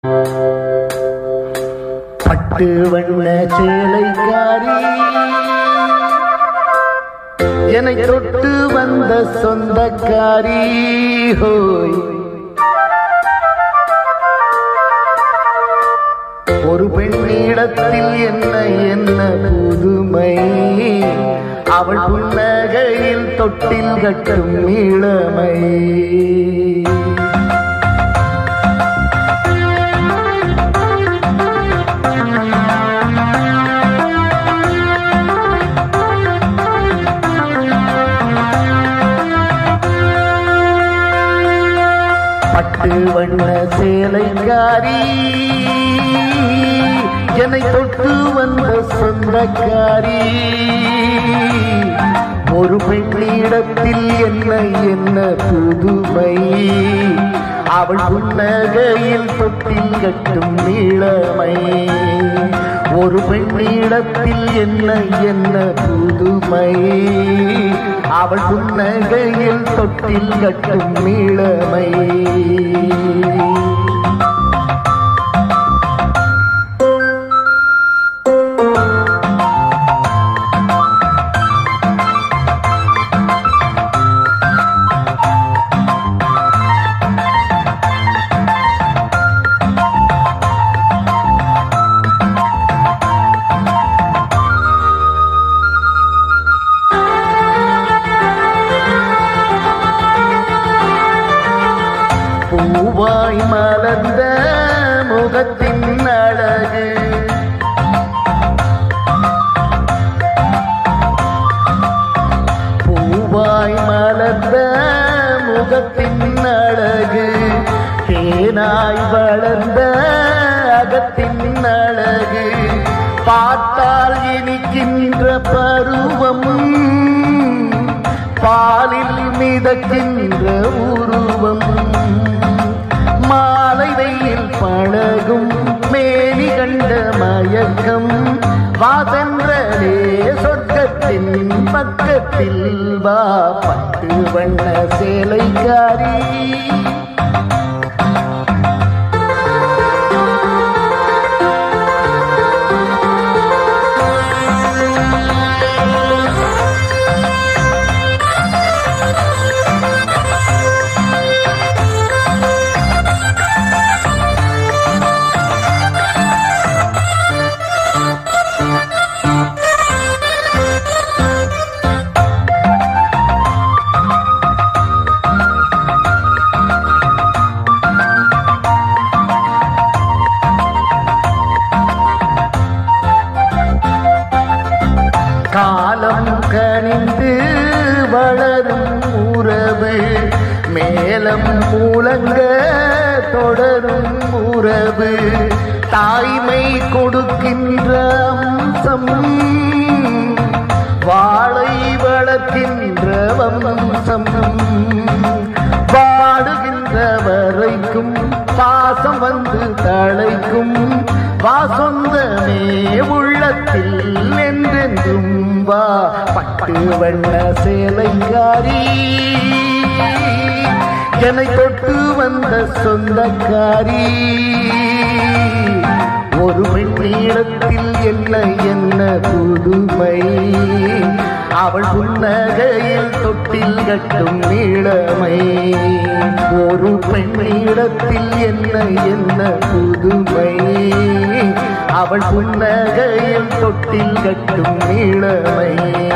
பட்டு வண்ண சேலைக்காரி என்னை தொட்டு வந்த சொந்தக்காரி ஹோய் ஒரு பெண்ணிடத்தில் என்ன என்ன புதுமை அவள் புன்னகையில் தொட்டில் கட்டும் இளமை பட்டு வண்ண சேலைக்காரி என்னை தொட்டு வந்த சொந்தக்காரி ஒரு பெண்ணிடத்தில் என்ன என்ன புதுமை அவள் புன்னகையில் தொட்டில் கட்டும் நீளமை ஒரு பெண்ணிடத்தில் என்ன என்ன புதுமை அவள் புன்னகையில் தொட்டில் கட்டும் நீளமை பூவாய் மலர்ந்த முகத்தின் அழகு பூவாய் மலர்ந்த முகத்தின் அழகு தேனாய் வளர்ந்த அகத்தின் அழகு பார்த்தால் இனிக்கின்ற பருவம் பாலில் மிதக்கின்ற உருவம் மாலை வெயில் பழகும் மேனி கண்ட மயக்கம் வாசென்றே சொர்க்கத்தின் பக்கத்தில் வா பட்டு வண்ண சேலைக்காரி காலம் கனிந்து வளரும் உறவு மேலம் மூலங்க தொடரும் உறவு தாய்மை கொடுக்கின்ற அம்சம் வாழை வளர்க்கின்ற வம்சம் வாடுகின்ற வரைக்கும் பாசம் வந்து தழைக்கும் வாசொந்தமே உள்ளத்தில் என்றென்றும் வா பட்டு வண்ண சேலைக்காரி என்னை தொட்டு வந்த சொந்தக்காரி ஒரு பெண்ணீளத்தில் என்ன என்ன புதுமை அவள் புன்னகையில் தொட்டில் கட்டும் நீளமை ஒரு பெண்ணீடத்தில் என்ன என்ன புதுமை அவள் புன்னகையில் தொட்டில் கட்டும் நீளமை